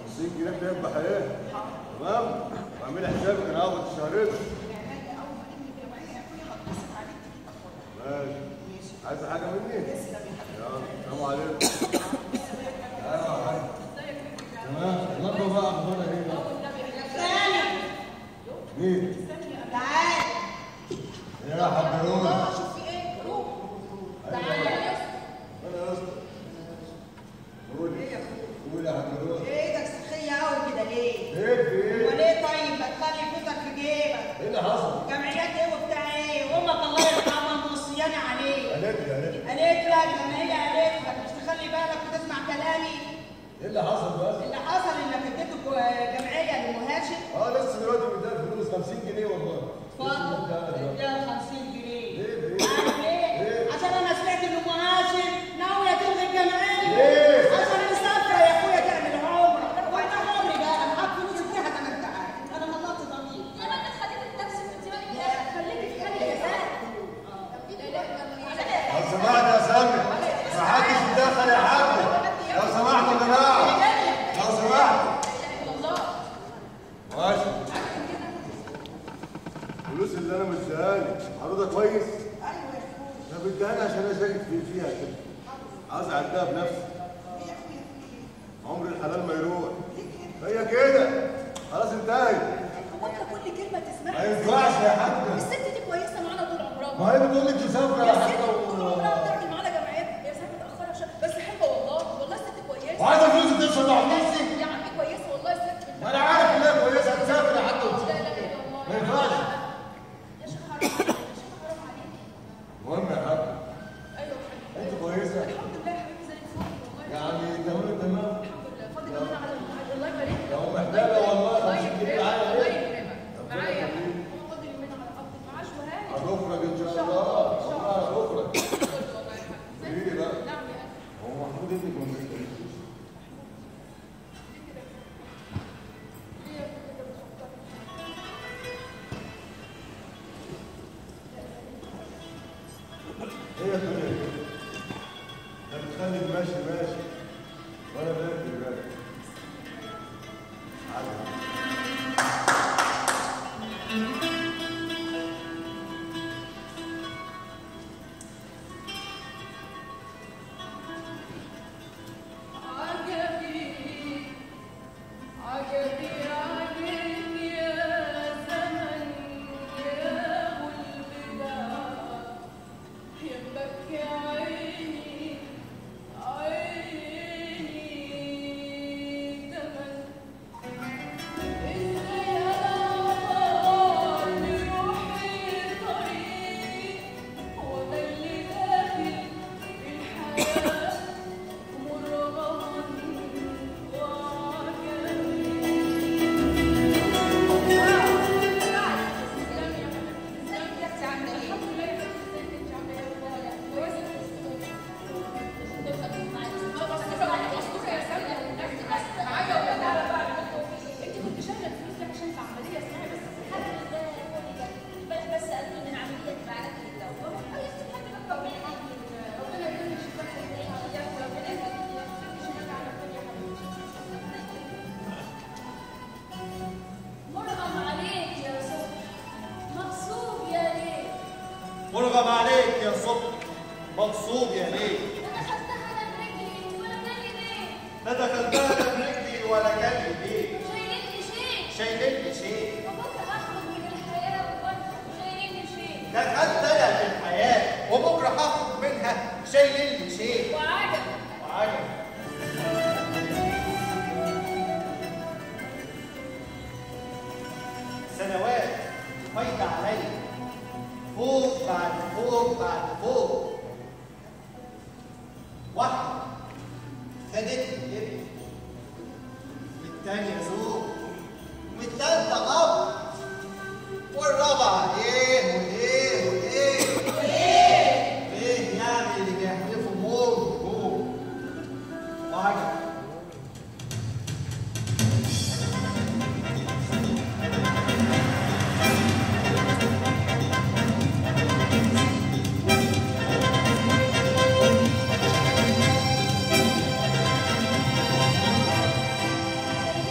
50 جنيه بتذبح ايه؟ تمام؟ واعملي حسابك انا هاخد الشهرين ماشي عايزه حاجه مني؟ يلا السلام عليكم ايوه يا حاج تمام اللمبه بقى اخبارها ايه بقى؟ مين؟ تعال ايه يا حاج رومي؟ شوف في ايه روح انا يا اسطى قولي قولي يا حاج رومي ايه ايدك سخيه قوي كده ليه؟ ايه في ايه؟ وليه طيب ما تخلي فلوسك في جيبك؟ ايه اللي حصل؟ جمعيات ايه وبتاع ايه؟ امك الله يرحمها موصياني عليه قالت لي قالت لي قالت لك لما هي قالت لك مش تخلي بالك وتسمع كلامي ايه اللي حصل بس؟ اللي حصل انك اديته جمعيه لمهاشم اه لسه دلوقتي مديها فلوس 50 جنيه والله اتفضل لسه مديها دلوقتي. اديها 50 جنيه ليه ليه؟ عارف ليه؟ ليه؟ عشان انا سمعت ان ام هاشم ناويه تلغي الجمعيه ليه؟ عشان مسافره يا اخويا تعمل عمره وانا عمري بقى انا معاك فلوس اديها زي ما انت عارف انا غلطت ضميري يا ما انت خليت التاكسي من زمان يا خليكي في حالك يا سهل لو سمحت يا سامي ما حدش يتدخل يا حاج لو سمحتوا يا جماعه لو سمحتوا ماشي الفلوس اللي انا مديها لك عروضها كويس ايوه يا اخويا انا بديها لها عشان انا شاكك في- فيها كده عاوز اعدها بنفسي عمر الحلال ما يروح هي كده خلاص انتهت هو انت كل كلمه ما تسمعها ينفعش يا حاج الست دي كويسه معانا طول عمرها ما هي بتقول لك مسافره يا الست حاج طول عمرها بتعمل معانا جمعيات هي صحيح متاخره شويه بس حلوه والله والله الست كويسه وعايزه فلوس تشرب مع فلوسي يا عم كويسه والله الست ما انا عارف ان هي كويسه تسافر يا حاج لا اله الا الله ما ينفعش يا شيخ حرام عليك يا شيخ حرام عليك المهم يا حاج ايوه يا حبيبي. انت كويسه الحمد لله يا حبيبي زي الفل والله يعني تمام تمام الحمد لله فاضل كمان على المعاد الله يبارك لك لو محتاجه والله الله 50 جنيه يكرمك معايا الله ايه يكرمك معايا هو فاضل يومين على قبض المعاش وهاني هتخرج ان شاء الله والله هتخرج قولي لي بقى نعم يا هو محمود ابنك ما بيتكلمش هي الدنيا كده ده بتخلي الماشي ماشي وانا باكل باكل عادي. عجبي عجبي عليك يا زمن يا ابو البدع يبكي عيني عيني دمن ازاي انا طال لروحي طريق وانا اللي داخل الحياه مرغما مرغم عليك يا صبح مغصوب يا ليل مرغم عليك يا صبح مغصوب يا ليل انا خدتها انا برجلي ولا جالي ليه لا دخلتها برجلي ولا جالي بيه شايلني شيء شايلين لي شيء وبكره هخرج من الحياه وبرضه شايلني شيء دخلت انا في الحياه وبكره هخرج منها شايلين لي شيء وعجب وعجب سنوات فايدة عليا فوق بعد فوق بعد فوق واحدة خدتني ابني والتانية زوج والتالتة أب والرابعة إيه وإيه وإيه إيه يعني اللي بيحلفوا موت وجوه وعجب سيدي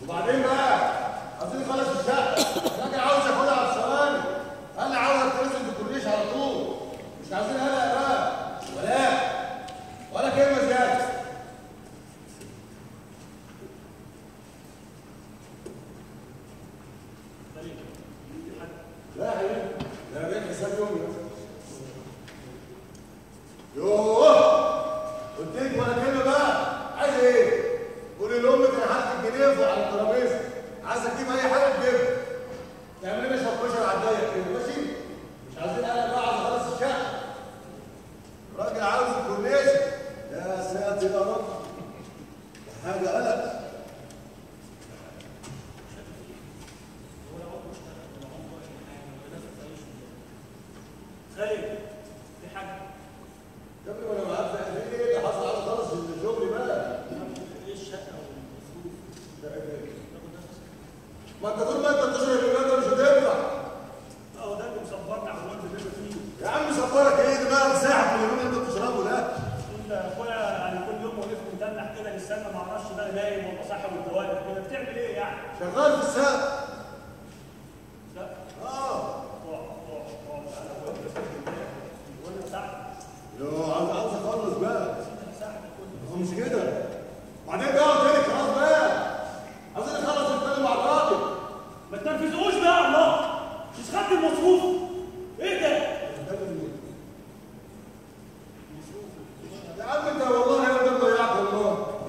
وبعدين بقى عايزين نخلص الشقه الراجل عاوز ياخدها في ثواني انا عاوزك تنزل بالكورنيش على طول مش عايزين قلق بقى ولا ولا كلمه زياده لا يا حبيبي ده بيت حساب يومي يوه قلت لك ولا كلمه بقى عايز ايه؟ قولي لامك انا حاطط الجنيه فوق على الترابيزه عايز تجيب اي حاجه تجيبها تعملي لي شطشه على الضيق كده ماشي؟ مش عايزين قلق بقى عايز اخلص الشقه الراجل عاوز الكورنيش يا ساتر يا رب ده حاجه قلق خالد في حاجه يا ابني وانا معاك في ايه اللي حصل عايز اخلص الشغل بقى ايه الشقه والمصروف ما انت طول ما انت بتشرب الكلام ده مش هتنفع اه ده اللي مصبرنا على الواد اللي احنا فيه يا عم صبرك ايه ده بقى مساحه من اللي انت بتشربه ده انت يا اخويا يعني كل يوم واقف مدلع كده للسنه ما اعرفش بقى نايم ولا صاحب الدوائر كده بتعمل ايه يعني؟ شغال في السقف لا اه اقعد اقعد اقعد انا وانت وانا ساعدك يو عاوز عاوز اخلص بقى انا ساعدك هو مش كده بعدين بقى قلت لك خلاص بقى عاوزين نخلص الفيلم مع الراجل ما تنرفزوش بقى الله مش خدت المصروف ايه ده؟ يا عم انت والله يا ده ضيعت والله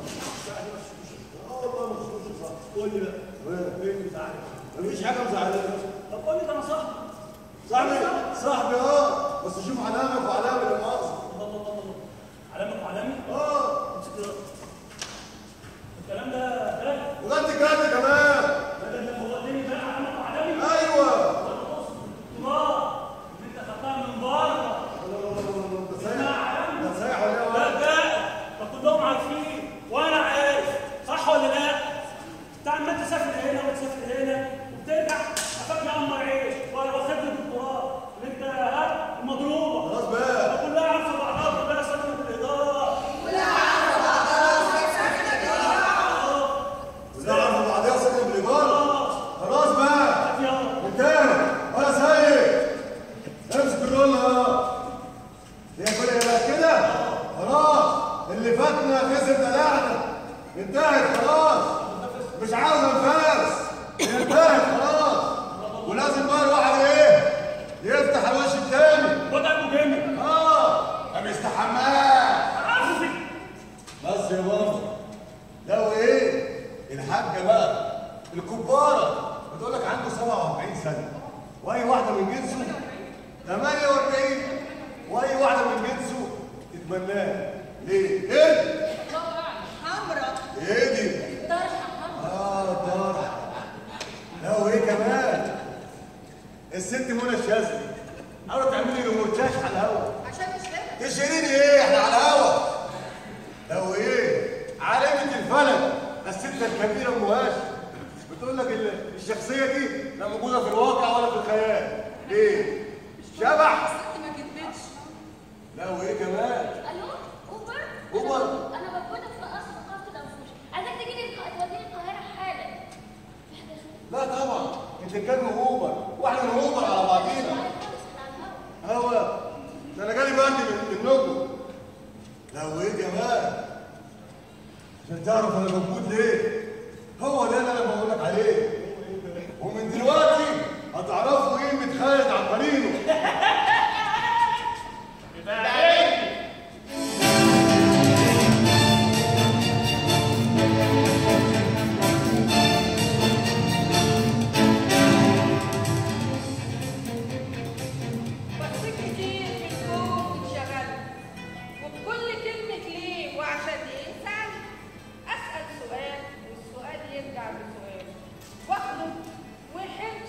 اه والله ما خصوصي صح قول لي بقى وين؟ ايه اللي مزعلك؟ مفيش حاجه مزعلانه طب قول لي ده انا صاحبي صاحبي صاحبي اه بس شوف علامك وعلامه المؤاخذه الله الله الله الله علامك وعلامي اه امسك ده. الكلام ده ده وغنت جد كمان بدل لما هو اداني بقى علامك وعلامي ايوه الله اللي انت خدتها من بره ده سايح ده سايح ولا ايه لا ده ده كلهم عارفين وانا عارف صح ولا لا؟ انت عمال تسافر هنا وتسافر هنا وبترجع افاك يا عيش ولا واخد لي دكتوراه اللي انت ها المضروبه خلاص بقى ده كلها عارفه بعضها كلها ساكنه في الاداره وده عارف بعضيها سكن بالايجار خلاص خلاص بقى يلا انتهى ولا سيد امسك الرولة هي كل بقى كده خلاص اللي فاتنا خسر دلعنا انتهت خلاص مش عاوز انفاس هي انتهت خلاص ولازم بقى الواحد ايه يفتح الوش التاني خد ابو جامد اه ما بيستحماش عارفك بس يا بابا لو ايه الحاجه بقى الكباره بتقول لك عنده 47 سنه واي واحده من جنسه 48 واي واحده من جنسه تتمناه ليه؟ ايه؟ حمرا ايه دي؟ اه طرح لو ايه كمان الست منى الشاذلي حاولت تعملي له مرتاش على الهوا عشان مش فاهم تشيرين ايه احنا على الهوا لو ايه عالمة الفلك الست الكبيرة ام هاشم بتقول لك ال- الشخصية دي لا موجودة في الواقع ولا في الخيال ليه؟ شبح الست ما كدبتش لو ايه كمان الو اوبر أوبر. انا انا موجوده في قصر ثقافه الانفوش عايزاك تجي لي الق- توديني القاهره حالا في حاجه اسمها لا طبعا انت كان اوبر واحنا من اوبر على بعضينا خالص احنا على الهوا هوا ده انا جالي بردي من منكم لو ايه كمان عشان تعرف انا موجود ليه هو ده اللي انا بقول لك عليه ومن دلوقتي هتعرفوا قيمه خالد عمالينه بصيت كتير في الكون وانشغلت وبكل كلمة ليه وعشان ايه سألت أسأل سؤال والسؤال يرجع بسؤال واخده وحلو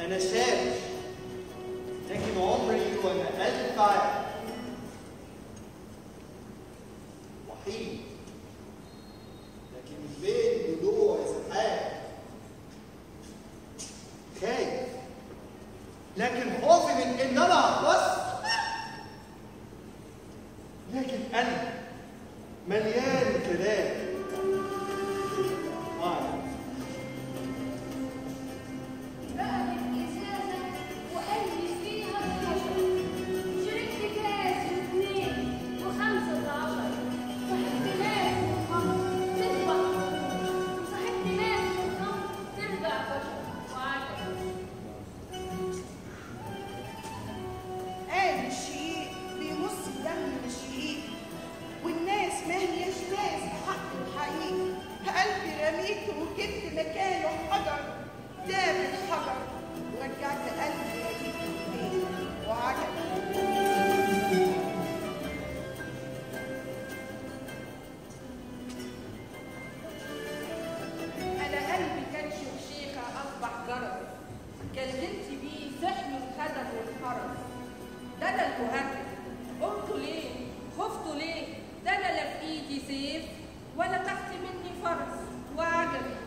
أنا شاب لكن عمري وأنا ألف وحيد لكن بين ضلوع سحاب خايف لكن خوفي من ان انا اخلص لكن انا مليان كلام آه. رقبت إزازة وقلبي فيها الخشب شربت كاس واثنين وخمسة عشر صاحبت ناس وخمر تذبح صاحبت ناس وخمر ترجع خشب وعجب قال الشقيق بيمص دم الشقيق والناس ما هيش ناس بحق الحقيقي قلبي رميته وجبت مكانه حجر داب الحجر ورجعت قلبي لقيته فين وعجب أنا قلبي كان شيخة أصبح جرس كلمت بيه زحم الخدم والحرس ده أنا المهاجر قمتوا ليه؟ خفتوا ليه؟ ده أنا لا في إيدي سيف ولا تحت مني فرس وعجبي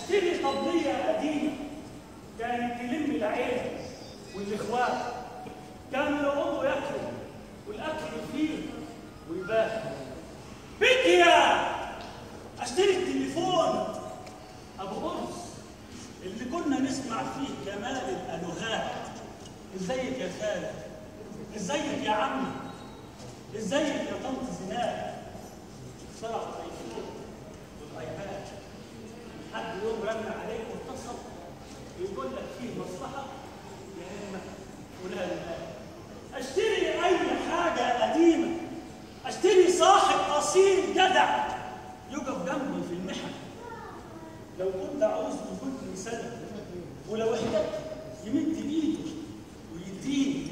اشتري طبليه قديمه كانت تلم العيله والاخوات كانوا يقوموا ياكلوا والاكل يفيض ويبات بكيا اشتري التليفون ابو قرص اللي كنا نسمع فيه جمال الالوهات ازيك يا خالد ازيك يا عمي ازيك يا طنط زينات صرع الايفون والايباد حد يوم رن عليك واتصل يقول لك فيه مصلحه يا اما فلان مات اشتري اي حاجه قديمه اشتري صاحب اصيل جدع يقف جنبي في المحن لو كنت عاوز كنت سنه ولو احتجت يمد ايده ويديني